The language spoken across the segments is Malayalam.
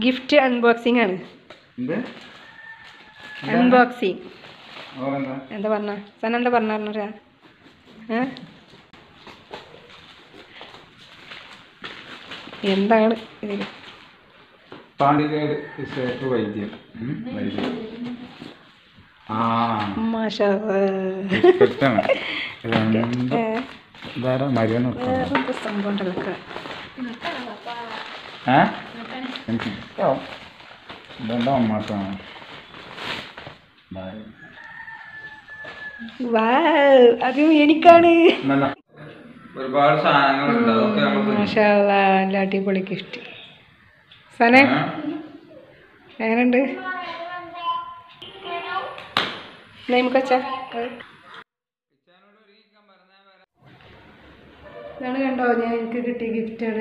ഗിഫ്റ്റ് അൺബോക്സിംഗ് ആണ് എന്ത് അൺബോക്സിങ് ഓരെന്താ എന്താ പറഞ്ഞ സന എന്താ പറഞ്ഞ ഏ എന്താണ് ഇതിൽ പാണ്ടിക്കാട് ക്ഷേത്ര വൈദ്യം ഉം, വൈദ്യം ആ മാഷാ പെട്ടെന്ന് രണ്ട് ഇതാരാ മരുന്ന് വേറെന്ത് സംഭവം ഉണ്ടല്ലോ ഏ എനിക്ക് ഇഷ്ടാവും ഇതെന്താ അമ്മാക്കാണ് വാ അത് എനിക്കാണ് ഒരുപാട് സാധനങ്ങളുണ്ട് അതൊക്കെ നമുക്ക് മാഷാ നല്ല അടിപൊളി ഗിഫ്റ്റ് സനെ എങ്ങനെയുണ്ട് നെയ്മക്കച്ച ഇതാണ് കണ്ടോ ഞാൻ എനിക്ക് കിട്ടിയ ഗിഫ്റ്റാണ്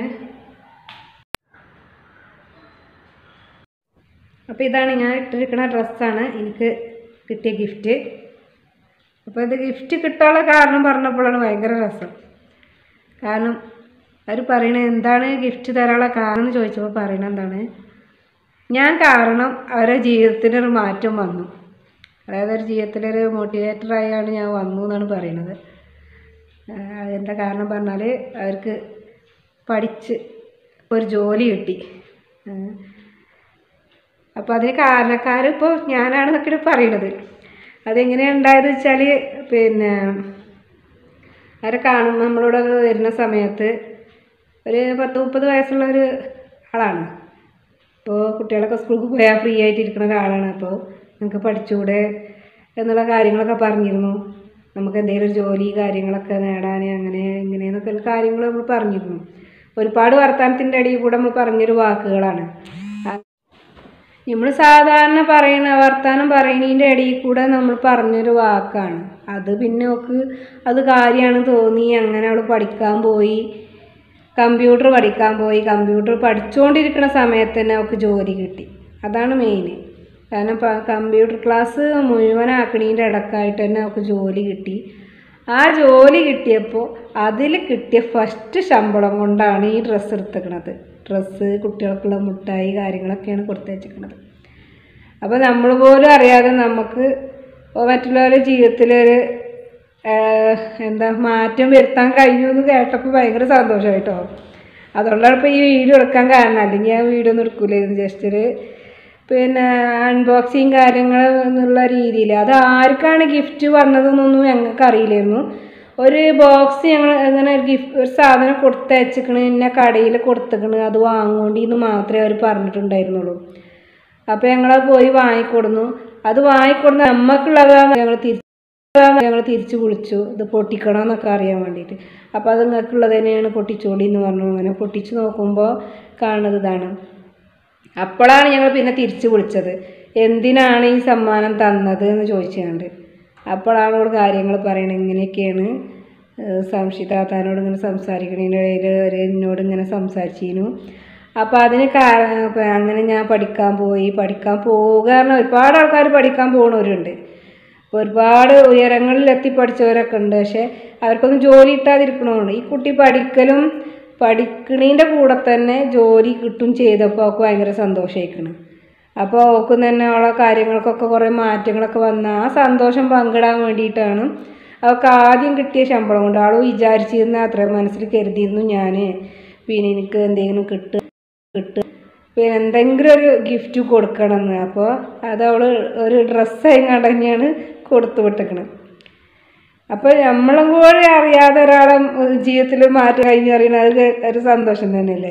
അപ്പോൾ ഇതാണ് ഞാൻ ഇട്ടിരിക്കുന്ന ഡ്രസ്സാണ് എനിക്ക് കിട്ടിയ ഗിഫ്റ്റ് അപ്പോൾ ഇത് ഗിഫ്റ്റ് കിട്ടാനുള്ള കാരണം പറഞ്ഞപ്പോഴാണ് ഭയങ്കര രസം കാരണം അവർ പറയണത് എന്താണ് ഗിഫ്റ്റ് തരാനുള്ള കാരണം എന്ന് ചോദിച്ചപ്പോൾ പറയണത് എന്താണ് ഞാൻ കാരണം അവരുടെ ജീവിതത്തിനൊരു മാറ്റം വന്നു അതായത് ഒരു ജീവിതത്തിലൊരു മോട്ടിവേറ്ററായാണ് ഞാൻ വന്നു എന്നാണ് പറയണത് ആഹ് അതെന്താ കാരണം പറഞ്ഞാൽ അവർക്ക് പഠിച്ച് ഒരു ജോലി കിട്ടി ആഹ് അപ്പോൾ അതിന് കാരണക്കാർ ഇപ്പോൾ ഞാനാണെന്നൊക്കെയാണ് പറയണത് അതെങ്ങനെയാണ് ഉണ്ടായത് വെച്ചാൽ പിന്നെ അവരെ കാണുമ്പോൾ നമ്മളോട് വരുന്ന സമയത്ത് ഒരു പത്ത് മുപ്പത് വയസ്സുള്ള ഒരു ആളാണ് അപ്പോൾ കുട്ടികളൊക്കെ സ്കൂളിൽ പോയാൽ ഫ്രീ ആയിട്ട് ഇരിക്കുന്ന ഒരാളാണ് അപ്പോൾ നിങ്ങൾക്ക് പഠിച്ചുകൂടെ എന്നുള്ള കാര്യങ്ങളൊക്കെ പറഞ്ഞിരുന്നു നമുക്ക് എന്തെങ്കിലും ഒരു ജോലി കാര്യങ്ങളൊക്കെ നേടാൻ അങ്ങനെ ഇങ്ങനെയെന്നൊക്കെ ഉള്ള കാര്യങ്ങൾ നമ്മൾ പറഞ്ഞിരുന്നു ഒരുപാട് വർത്തമാനത്തിൻ്റെ ഇടയിൽ കൂടെ നമ്മൾ പറഞ്ഞൊരു വാക്കുകളാണ് നമ്മൾ സാധാരണ പറയണ വർത്താനം പറയണതിൻ്റെ ഇടയിൽ കൂടെ നമ്മൾ പറഞ്ഞൊരു വാക്കാണ് അത് പിന്നെ അവൾക്ക് അത് കാര്യമാണ് തോന്നി അങ്ങനെ അവൾ പഠിക്കാൻ പോയി കമ്പ്യൂട്ടർ പഠിക്കാൻ പോയി കമ്പ്യൂട്ടർ പഠിച്ചുകൊണ്ടിരിക്കുന്ന സമയത്ത് തന്നെ അവൾക്ക് ജോലി കിട്ടി അതാണ് മെയിൻ കാരണം പ- കമ്പ്യൂട്ടർ ക്ലാസ് മുഴുവനാക്കണീൻ്റെ ഇടക്കായിട്ട് തന്നെ അവൾക്ക് ജോലി കിട്ടി ആ ജോലി കിട്ടിയപ്പോൾ അതിൽ കിട്ടിയ ഫസ്റ്റ് ശമ്പളം കൊണ്ടാണ് ഈ ഡ്രസ്സ് എടുത്തേക്കണത് ഡ്രസ്സ് കുട്ടികൾക്കുള്ള മുട്ടായി കാര്യങ്ങളൊക്കെയാണ് കൊടുത്തു വെച്ചിരിക്കുന്നത് അപ്പോൾ നമ്മൾ പോലും അറിയാതെ നമുക്ക് മറ്റുള്ളവരുടെ ജീവിതത്തിലൊരു ആഹ്, എന്താ മാറ്റം വരുത്താൻ കഴിഞ്ഞു എന്ന് കേട്ടപ്പോൾ ഭയങ്കര സന്തോഷമായിട്ടോ അതുകൊണ്ടാണ് ഇപ്പോൾ ഈ വീഡിയോ എടുക്കാൻ കാരണം അല്ലെങ്കിൽ ഞാൻ വീഡിയോ ഒന്നും എടുക്കില്ലായിരുന്നു ജസ്റ്റ് ഒരു പിന്നെ അൺബോക്സിങ് കാര്യങ്ങൾ എന്നുള്ള രീതിയിൽ അത് ആർക്കാണ് ഗിഫ്റ്റ് വന്നതെന്നൊന്നും ഞങ്ങൾക്ക് അറിയില്ലായിരുന്നു ഒരു ബോക്സ് ഞങ്ങൾ അങ്ങനെ ഒരു ഗിഫ്റ്റ് ഒരു സാധനം കൊടുത്തയച്ചിക്കണ് ഇന്ന കടയിൽ കൊടുത്തേക്കണ് അത് വാങ്ങോണ്ടി എന്ന് മാത്രമേ അവർ പറഞ്ഞിട്ടുണ്ടായിരുന്നുള്ളൂ അപ്പോൾ ഞങ്ങളത് പോയി വാങ്ങിക്കൊടുന്നു അത് വാങ്ങിക്കൊടുന്ന നമ്മൾക്കുള്ളതാണ് ഞങ്ങൾ തിരിച്ച് ഞങ്ങൾ തിരിച്ച് വിളിച്ചു ഇത് പൊട്ടിക്കണം എന്നൊക്കെ അറിയാൻ വേണ്ടിയിട്ട് അപ്പോൾ അത് നിങ്ങൾക്കുള്ളത് തന്നെയാണ് പൊട്ടിച്ചോളി എന്ന് പറഞ്ഞു അങ്ങനെ പൊട്ടിച്ച് നോക്കുമ്പോൾ കാണുന്നത് ഇതാണ് അപ്പോഴാണ് ഞങ്ങൾ പിന്നെ തിരിച്ച് വിളിച്ചത് എന്തിനാണ് ഈ സമ്മാനം തന്നത് എന്ന് ചോദിച്ചുകൊണ്ട് അപ്പോഴാണ് അവൾ കാര്യങ്ങൾ പറയണത് ഇങ്ങനെയൊക്കെയാണ് ഏഹ് സംഷിതാത്താനോട് ഇങ്ങനെ സംസാരിക്കണതിൻ്റെ ഇടയിൽ ഒരു എന്നോട് ഇങ്ങനെ സംസാരിച്ചിരുന്നു അപ്പോൾ അതിന് കാരണം ഇപ്പം അങ്ങനെ ഞാൻ പഠിക്കാൻ പോയി പഠിക്കാൻ പോവുക കാരണം ഒരുപാട് ആൾക്കാർ പഠിക്കാൻ പോകുന്നവരുണ്ട് അപ്പോൾ ഒരുപാട് ഉയരങ്ങളിൽ എത്തി പഠിച്ചവരൊക്കെ ഉണ്ട് പക്ഷേ അവർക്കൊന്നും ജോലി കിട്ടാതിരിക്കണമുണ്ട് ഈ കുട്ടി പഠിക്കലും പഠിക്കണീൻ്റെ കൂടെ തന്നെ ജോലി കിട്ടും ചെയ്തപ്പോൾ അവൾക്ക് ഭയങ്കര സന്തോഷമായിക്കണ് അപ്പോൾ അവൾക്കും തന്നെ അവളെ കാര്യങ്ങൾക്കൊക്കെ കുറേ മാറ്റങ്ങളൊക്കെ വന്ന ആ സന്തോഷം പങ്കിടാൻ വേണ്ടിയിട്ടാണ് അവൾക്ക് ആദ്യം കിട്ടിയ ശമ്പളം കൊണ്ട് അവൾ വിചാരിച്ചിരുന്ന അത്ര മനസ്സിൽ കരുതിയിരുന്നു ഞാൻ പിന്നെ എനിക്ക് എന്തെങ്കിലും കിട്ടും കിട്ടും പിന്നെ എന്തെങ്കിലും ഒരു ഗിഫ്റ്റ് കൊടുക്കണമെന്ന് അപ്പോൾ അത് അവൾ ഒരു ഡ്രസ്സായി തന്നെയാണ് കൊടുത്തു വിട്ടേക്കണത് അപ്പോൾ നമ്മളും കൂടെ അറിയാതെ ഒരാളെ ജീവിതത്തിൽ മാറ്റം കഴിഞ്ഞറിയണത് അത് കേ- ഒരു സന്തോഷം തന്നെയല്ലേ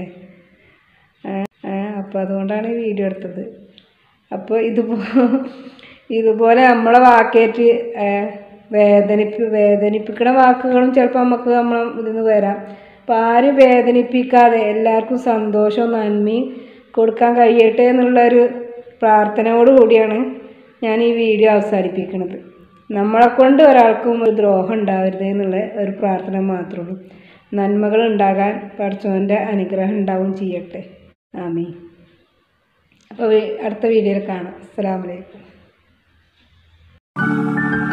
അപ്പോൾ അതുകൊണ്ടാണ് ഈ വീഡിയോ എടുത്തത് അപ്പോൾ ഇതുപോ ഇതുപോലെ നമ്മളെ വാക്കേറ്റ് വേദനിപ്പി വേദനിപ്പിക്കണ വാക്കുകളും ചിലപ്പോൾ നമുക്ക് നമ്മളെ ഇതിൽ നിന്ന് വരാം അപ്പോൾ ആരും വേദനിപ്പിക്കാതെ എല്ലാവർക്കും സന്തോഷവും നന്മയും കൊടുക്കാൻ കഴിയട്ടെ എന്നുള്ളൊരു പ്രാർത്ഥനയോട് കൂടിയാണ് ഞാൻ ഈ വീഡിയോ അവസാനിപ്പിക്കുന്നത് നമ്മളെ കൊണ്ട് ഒരാൾക്കും ഒരു ദ്രോഹം ഉണ്ടാവരുത് എന്നുള്ള ഒരു പ്രാർത്ഥന മാത്രമേ ഉള്ളൂ നന്മകൾ ഉണ്ടാകാൻ പഠിച്ചവൻ്റെ അനുഗ്രഹം ഉണ്ടാവും ചെയ്യട്ടെ ആമീൻ അപ്പോൾ അടുത്ത വീഡിയോയിൽ കാണാം അസ്സാം വലൈക്കും